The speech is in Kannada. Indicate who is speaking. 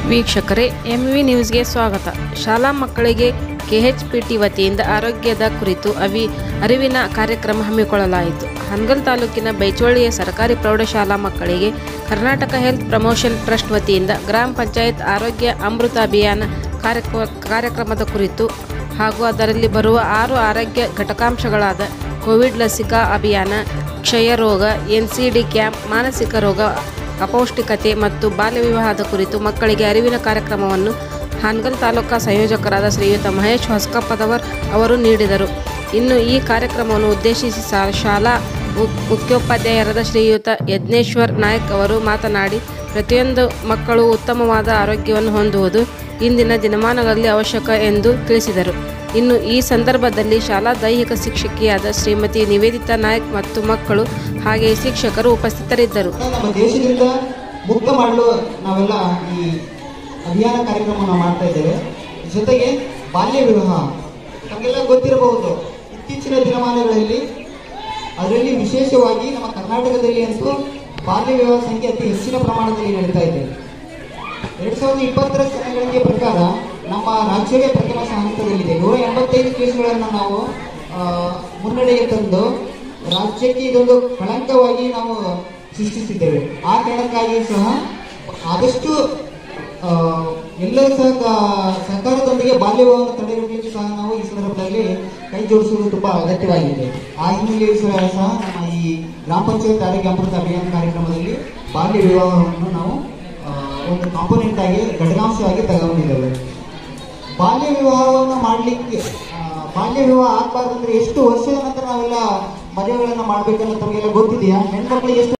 Speaker 1: ವೀಕ್ಷಕರೇ ಎಂ ವಿ ನ್ಯೂಸ್ಗೆ ಸ್ವಾಗತ ಶಾಲಾ ಮಕ್ಕಳಿಗೆ ಕೆಎಚ್ಪಿಟಿ ವತಿಯಿಂದ ಆರೋಗ್ಯದ ಕುರಿತು ಅವಿ ಅರಿವಿನ ಕಾರ್ಯಕ್ರಮ ಹಮ್ಮಿಕೊಳ್ಳಲಾಯಿತು ಹನಗಲ್ ತಾಲೂಕಿನ ಬೈಚೋಳಿಯ ಸರ್ಕಾರಿ ಪ್ರೌಢಶಾಲಾ ಮಕ್ಕಳಿಗೆ ಕರ್ನಾಟಕ ಹೆಲ್ತ್ ಪ್ರಮೋಷನ್ ಟ್ರಸ್ಟ್ ವತಿಯಿಂದ ಗ್ರಾಮ ಪಂಚಾಯತ್ ಆರೋಗ್ಯ ಅಮೃತ ಅಭಿಯಾನ ಕಾರ್ಯಕ್ರ ಕಾರ್ಯಕ್ರಮದ ಕುರಿತು ಹಾಗೂ ಅದರಲ್ಲಿ ಬರುವ ಆರು ಆರೋಗ್ಯ ಘಟಕಾಂಶಗಳಾದ ಕೋವಿಡ್ ಲಸಿಕಾ ಅಭಿಯಾನ ಕ್ಷಯ ರೋಗ ಎನ್ಸಿಡಿ ಕ್ಯಾಂಪ್ ಮಾನಸಿಕ ರೋಗ ಅಪೌಷ್ಟಿಕತೆ ಮತ್ತು ಬಾಲ್ಯ ವಿವಾಹದ ಕುರಿತು ಮಕ್ಕಳಿಗೆ ಅರಿವಿನ ಕಾರ್ಯಕ್ರಮವನ್ನು ಹಾನಗಲ್ ತಾಲೂಕಾ ಸಂಯೋಜಕರಾದ ಶ್ರೀಯುತ ಮಹೇಶ್ ಹೊಸಕಪ್ಪದವರ್ ಅವರು ನೀಡಿದರು ಇನ್ನು ಈ ಕಾರ್ಯಕ್ರಮವನ್ನು ಉದ್ದೇಶಿಸಿ ಸಾ- ಶಾಲಾ ಮು- ಮುಖ್ಯೋಪಾಧ್ಯಾಯರಾದ ಶ್ರೀಯುತ ಯಜ್ಞೇಶ್ವರ್ ನಾಯಕ್ ಅವರು ಮಾತನಾಡಿ ಪ್ರತಿಯೊಂದು ಮಕ್ಕಳು ಉತ್ತಮವಾದ ಆರೋಗ್ಯವನ್ನು ಹೊಂದುವುದು ಇಂದಿನ ದಿನಮಾನಗಳಲ್ಲಿ ಅವಶ್ಯಕ ಎಂದು ತಿಳಿಸಿದರು ಇನ್ನು ಈ ಸಂದರ್ಭದಲ್ಲಿ ಶಾಲಾ ದೈಹಿಕ ಶಿಕ್ಷಕಿಯಾದ ಶ್ರೀಮತಿ ನಿವೇದಿತಾ ನಾಯಕ್ ಮತ್ತು ಮಕ್ಕಳು ಹಾಗೆಯೇ ಶಿಕ್ಷಕರು ಉಪಸ್ಥಿತರಿದ್ದರು
Speaker 2: ನಮ್ಮ ದೇಶದಿಂದ ಮುಕ್ತ ಮಾಡಲು ನಾವೆಲ್ಲ ಈ ಅಭಿಯಾನ ಕಾರ್ಯಕ್ರಮವನ್ನು ಮಾಡ್ತಾ ಇದ್ದೇವೆ ಜೊತೆಗೆ ಬಾಲ್ಯ ವಿವಾಹ ನಮಗೆಲ್ಲ ಗೊತ್ತಿರಬಹುದು ಇತ್ತೀಚಿನ ದಿನಮಾನಗಳಲ್ಲಿ ಅದರಲ್ಲಿ ವಿಶೇಷವಾಗಿ ನಮ್ಮ ಕರ್ನಾಟಕದಲ್ಲಿ ಅಂತೂ ಬಾಲ್ಯ ವಿವಾಹ ಸಂಖ್ಯೆ ಅತಿ ಹೆಚ್ಚಿನ ಪ್ರಮಾಣದಲ್ಲಿ ನಡೀತಾ ಇದೆ ಎರಡ್ ಸಾವಿರದ ಇಪ್ಪತ್ತರ ಜನಗಣತಿಯ ಪ್ರಕಾರ ನಮ್ಮ ರಾಜ್ಯವೇ ಪ್ರಥಮ ಹಂತದಲ್ಲಿದೆ ನೂರ ಎಂಬತ್ತೈದು ಕೇಸ್ಗಳನ್ನು ನಾವು ಆ, ಮುನ್ನಡೆಗೆ ತಂದು ರಾಜ್ಯಕ್ಕೆ ಇದೊಂದು ಕಳಂಕವಾಗಿ ನಾವು ಸೃಷ್ಟಿಸಿದ್ದೇವೆ ಆ ಕಾರಣಕ್ಕಾಗಿ ಸಹ ಆದಷ್ಟು ಆ, ಎಲ್ಲರೂ ಸಹ ಕ- ಸರ್ಕಾರದೊಂದಿಗೆ ಬಾಲ್ಯ ವಿವಾಹವನ್ನು ತಡೆಗಟ್ಟಲಿಕ್ಕೆ ಸಹ ನಾವು ಈ ಸಂದರ್ಭದಲ್ಲಿ ಕೈ ಜೋಡಿಸುವುದು ತುಂಬಾ ಅಗತ್ಯವಾಗಿದೆ ಆ ಹಿನ್ನೆಲೆಯಲ್ಲಿ ಸಹ ಸಹ ನಮ್ಮ ಈ ಗ್ರಾಮ ಪಂಚಾಯತ್ ಆರೋಗ್ಯ ಅಮೃತ ಅಭಿಯಾನ ಕಾರ್ಯಕ್ರಮದಲ್ಲಿ ಬಾಲ್ಯ ವಿವಾಹವನ್ನು ನಾವು ಆ, ಒಂದು ಕಾಂಪೋನೆಂಟ್ ಆಗಿ ಘಟಕಾಂಶವಾಗಿ ತಗೊಂಡಿದ್ದೇವೆ ಬಾಲ್ಯ ವಿವಾಹವನ್ನು ಮಾಡಲಿಕ್ಕೆ ಬಾಲ್ಯ ವಿವಾಹ ಆಗ್ಬಾರ್ದಂದ್ರೆ ಎಷ್ಟು ವರ್ಷದ ನಂತರ ನಾವೆಲ್ಲ ಮದುವೆಗಳನ್ನ ಮಾಡ್ಬೇಕನ್ನೋ ತಮಗೆಲ್ಲ ಗೊತ್ತಿದೆಯಾ ಹೆಣ್ಮಕ್ಳಿಗೆ ಎಷ್ಟು